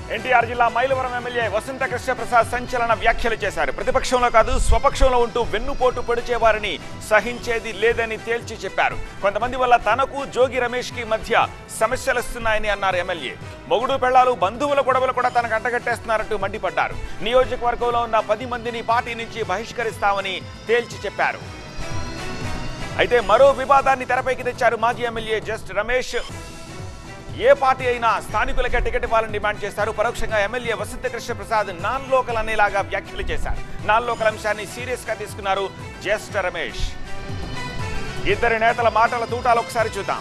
ఎన్టీఆర్ జిల్లా మైలవరం ఎమ్మెల్యే వసంత కృష్ణప్రసాద్ సంచలన వ్యాఖ్యలు చేశారు ప్రతిపక్షంలో కాదు స్వపక్షంలో ఉంటూ వెన్నుపోటు పొడిచే వారిని సహించేది లేదని తేల్చి చెప్పారు కొంతమంది వల్ల తనకు జోగి రమేష్ కి మధ్య సమస్యలు వస్తున్నాయని అన్నారు ఎమ్మెల్యే మొగుడు పెళ్లాలు బంధువుల గొడవలు కూడా తనకు అంటగట్టేస్తున్నారంటూ మండిపడ్డారు నియోజకవర్గంలో ఉన్న పది మందిని పార్టీ నుంచి బహిష్కరిస్తామని తేల్చి చెప్పారు అయితే మరో వివాదాన్ని తెరపైకి తెచ్చారు మాజీ ఎమ్మెల్యే జస్ట్ రమేష్ ఏ పార్టీ అయినా స్థానికులకే టికెట్ ఇవ్వాలని డిమాండ్ చేశారు పరోక్షంగా MLA Vasantha Krishna Prasad non local అనేలాగా వ్యాఖ్యలు చేశారు నాన్ లోకల్ అంశాన్ని సీరియస్ గా తీసుకున్నారు జ్యేష్ఠ రమేష్ ఇద్దరి నేతల మాటల తూటాలు ఒకసారి చూద్దాం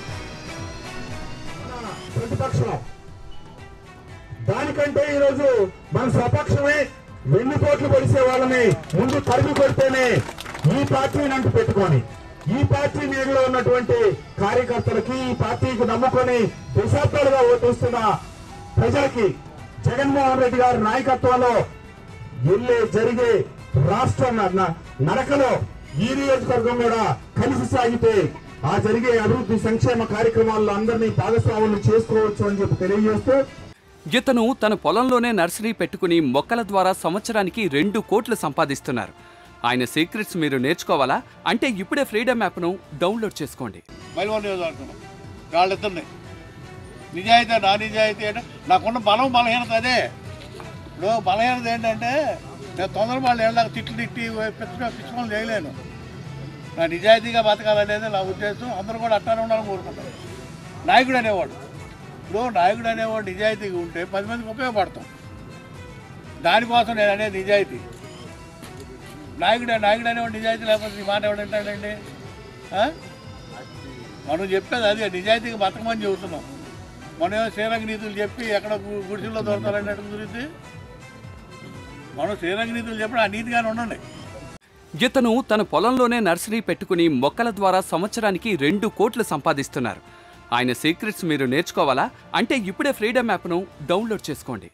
ప్రతిపక్షం దానికంటే ఈరోజు మన స్వపక్షమే వెన్నుపోట్లు పొడిసే వాళ్ళని ముందు తరిమి కొడితేనే ఈ పార్టీని అంటు పెట్టుకొని ఈ పార్టీ నీడలో ఉన్నటువంటి కార్యకర్తలకి ఈ పార్టీకి నమ్ముకొని దశాబ్దాలుగా ఓటేస్తున్న ప్రజలకి జగన్మోహన్ రెడ్డి గారి నాయకత్వంలో వెళ్ళే జరిగే రాష్ట్ర న- న- నడకలో ఈ నియోజకవర్గం కూడా కలిసి సాగితే ఆ జరిగే అభివృద్ధి సంక్షేమ కార్యక్రమాల్లో అందరినీ భాగస్వాములు చేసుకోవచ్చు అని చెప్పి తెలియజేస్తూ ఇతను తన పొలంలోనే నర్సరీ పెట్టుకుని మొక్కల ద్వారా సంవత్సరానికి రెండు కోట్లు సంపాదిస్తున్నారు ఆయన సీక్రెట్స్ మీరు నేర్చుకోవాలా అంటే ఇప్పుడే ఫ్రీడమ్ యాప్ను డౌన్లోడ్ చేసుకోండి మైలవరం నియోజకవర్గం వాళ్ళిద్దరిని నిజాయితీ నా నిజాయితీ అంటే నాకున్న బలం బలహీనత అదే ఇప్పుడు బలహీనత ఏంటంటే నేను తొందర వాళ్ళు ఏళ్ళకి తిట్లు తిట్టి పిచ్చి పిచ్చి పనులు చేయలేను నా నిజాయితీగా బతకాలనేది నా ఉద్దేశం అందరూ కూడా అట్టానే ఉండాలని కోరుకుంటారు నాయకుడు అనేవాడు ఇప్పుడు నాయకుడు అనేవాడు నిజాయితీగా ఉంటే పది మందికి ఉపయోగపడతాం దానికోసం నేను అనేది నిజాయితీ నాయకుడు నాయకుడు అనేవాడు నిజాయితీ లేకపోతే ఈ మాట ఎవడు వింటాడండి ఆ? మనం చెప్పేది అదే నిజాయితీగా బతకమని చెబుతున్నాం మనం ఏమో శ్రీరంగ నీతులు చెప్పి ఎక్కడ గు- గుడిసెల్లో దొరకాలన్నట్టు గురించి మనం శ్రీరంగ నీతులు చెప్పి ఆ నీతిగానే ఉండండి ఇతను తన పొలంలోనే నర్సరీ పెట్టుకుని మొక్కల ద్వారా సంవత్సరానికి రెండు కోట్లు సంపాదిస్తున్నారు ఆయన సీక్రెట్స్ మీరు నేర్చుకోవాలా అంటే ఇప్పుడే ఫ్రీడమ్ యాప్ను డౌన్లోడ్ చేసుకోండి